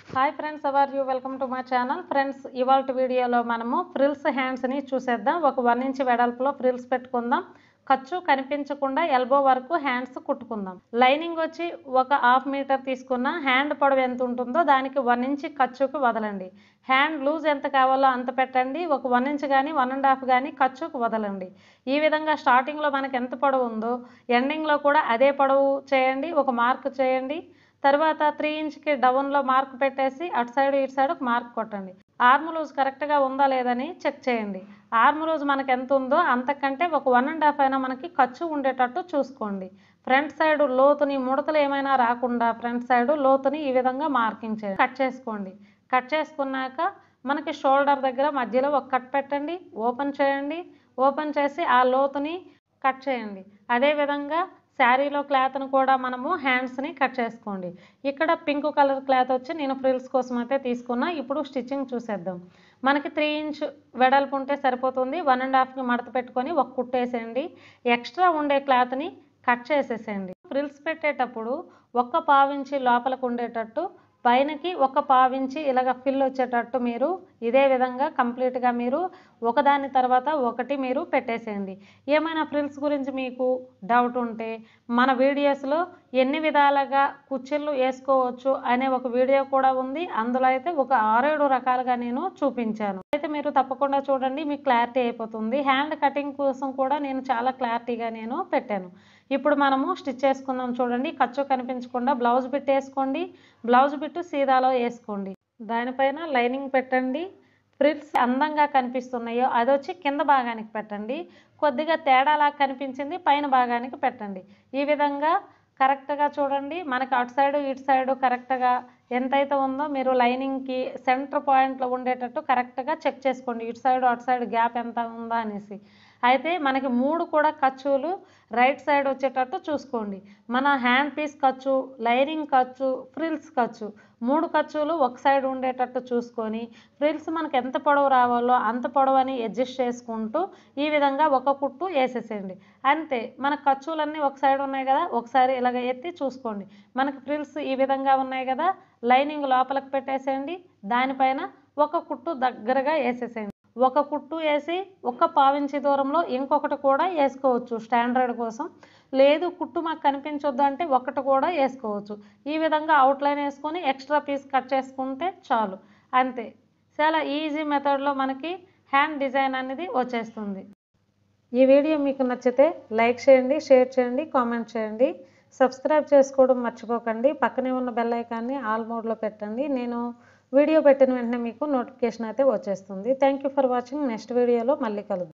hi friends how are you welcome to my channel friends ఇవాళ వీడియోలో మనము ఫ్రిల్స్ హ్యాండ్స్ని చూసేద్దాం ఒక వన్ ఇంచ్ వెడల్పులో ఫ్రిల్స్ పెట్టుకుందాం ఖర్చు కనిపించకుండా ఎల్బో వరకు హ్యాండ్స్ కుట్టుకుందాం లైనింగ్ వచ్చి ఒక హాఫ్ మీటర్ తీసుకున్న హ్యాండ్ పొడవు ఎంత ఉంటుందో దానికి వన్ ఇంచ్ ఖర్చుకు వదలండి హ్యాండ్ లూజ్ ఎంత కావాలో అంత పెట్టండి ఒక వన్ ఇంచ్ కానీ వన్ అండ్ హాఫ్ కానీ ఖర్చుకు వదలండి ఈ విధంగా స్టార్టింగ్లో మనకి ఎంత పొడవు ఉందో ఎండింగ్లో కూడా అదే పొడవు చేయండి ఒక మార్క్ చేయండి తర్వాత త్రీ ఇంచ్కి డౌన్లో మార్క్ పెట్టేసి అటు సైడ్ ఇటు సైడ్ ఒక మార్క్ కొట్టండి ఆర్మ్ లూజ్ కరెక్ట్గా ఉందా లేదని చెక్ చేయండి ఆర్మ్ లూజ్ మనకి ఎంత ఉందో అంతకంటే ఒక వన్ అండ్ హాఫ్ అయినా మనకి ఖర్చు ఉండేటట్టు చూసుకోండి ఫ్రంట్ సైడ్ లోతుని ముడతలు ఏమైనా రాకుండా ఫ్రంట్ సైడ్ లోతుని ఈ విధంగా మార్కింగ్ చేయండి కట్ చేసుకోండి కట్ చేసుకున్నాక మనకి షోల్డర్ దగ్గర మధ్యలో ఒక కట్ పెట్టండి ఓపెన్ చేయండి ఓపెన్ చేసి ఆ లోతుని కట్ చేయండి అదేవిధంగా శారీలో క్లాత్ను కూడా మనము హ్యాండ్స్ని కట్ చేసుకోండి ఇక్కడ పింక్ కలర్ క్లాత్ వచ్చి నేను ఫ్రిల్స్ కోసం అయితే తీసుకున్నా ఇప్పుడు స్టిచ్చింగ్ చూసేద్దాం మనకి త్రీ ఇంచ్ వెడల్పు ఉంటే సరిపోతుంది వన్ అండ్ హాఫ్కి మడత పెట్టుకొని ఒక కుట్టేసేయండి ఎక్స్ట్రా ఉండే క్లాత్ని కట్ చేసేసేయండి ఫ్రిల్స్ పెట్టేటప్పుడు ఒక్క పావించి లోపలికి ఉండేటట్టు పైనకి ఒక పావించి ఇలాగ ఫిల్ వచ్చేటట్టు మీరు ఇదే విధంగా కంప్లీట్గా మీరు ఒకదాని తర్వాత ఒకటి మీరు పెట్టేసేయండి ఏమైనా ఫ్రిల్స్ గురించి మీకు డౌట్ ఉంటే మన వీడియోస్లో ఎన్ని విధాలుగా కుచ్చిళ్ళు వేసుకోవచ్చు అనే ఒక వీడియో కూడా ఉంది అందులో అయితే ఒక ఆరేడు రకాలుగా నేను చూపించాను అయితే మీరు తప్పకుండా చూడండి మీకు క్లారిటీ అయిపోతుంది హ్యాండ్ కటింగ్ కోసం కూడా నేను చాలా క్లారిటీగా నేను పెట్టాను ఇప్పుడు మనము స్టిచ్ చేసుకుందాం చూడండి ఖర్చు కనిపించకుండా బ్లౌజ్ బిట్ వేసుకోండి బ్లౌజ్ బిట్టు సీదాలో వేసుకోండి దానిపైన లైనింగ్ పెట్టండి ఫ్రిల్స్ అందంగా కనిపిస్తున్నాయో అది వచ్చి కింద భాగానికి పెట్టండి కొద్దిగా తేడాలా కనిపించింది పైన భాగానికి పెట్టండి ఈ విధంగా కరెక్ట్గా చూడండి మనకి అటు సైడ్ ఇటు సైడ్ కరెక్ట్గా ఎంతైతే ఉందో మీరు లైనింగ్కి సెంటర్ పాయింట్లో ఉండేటట్టు కరెక్ట్గా చెక్ చేసుకోండి ఇటు సైడ్ అటు సైడ్ గ్యాప్ ఎంత ఉందా అనేసి అయితే మనకి మూడు కూడా ఖర్చులు రైట్ సైడ్ వచ్చేటట్టు చూసుకోండి మన హ్యాండ్ పీస్ ఖర్చు లైనింగ్ ఖర్చు ఫ్రిల్స్ ఖర్చు మూడు ఖర్చులు ఒక సైడ్ ఉండేటట్టు చూసుకొని ఫ్రిల్స్ మనకి ఎంత పొడవు రావాలో అంత పొడవు అని అడ్జస్ట్ చేసుకుంటూ ఈ విధంగా ఒక కుట్టు వేసేసేయండి అంతే మన ఖర్చులన్నీ ఒక సైడ్ ఉన్నాయి కదా ఒకసారి ఇలాగ ఎత్తి చూసుకోండి మనకి ఫ్రిల్స్ ఈ విధంగా ఉన్నాయి కదా లైనింగ్ లోపలికి పెట్టేసేయండి దానిపైన ఒక కుట్టు దగ్గరగా వేసేసేయండి ఒక కుట్టు వేసి ఒక పావించి దూరంలో ఇంకొకటి కూడా వేసుకోవచ్చు స్టాండర్డ్ కోసం లేదు కుట్టు మాకు కనిపించొద్దు అంటే ఒకటి కూడా వేసుకోవచ్చు ఈ విధంగా అవుట్లైన్ వేసుకొని ఎక్స్ట్రా పీస్ కట్ చేసుకుంటే చాలు అంతే చాలా ఈజీ మెథడ్లో మనకి హ్యాండ్ డిజైన్ అనేది వచ్చేస్తుంది ఈ వీడియో మీకు నచ్చితే లైక్ చేయండి షేర్ చేయండి కామెంట్ చేయండి సబ్స్క్రైబ్ చేసుకోవడం మర్చిపోకండి పక్కనే ఉన్న బెల్ ఐకాన్ని ఆల్ మోడ్లో పెట్టండి నేను వీడియో పెట్టిన వెంటనే మీకు నోటిఫికేషన్ అయితే వచ్చేస్తుంది thank you for watching next వీడియోలో మళ్ళీ కలుద్దాం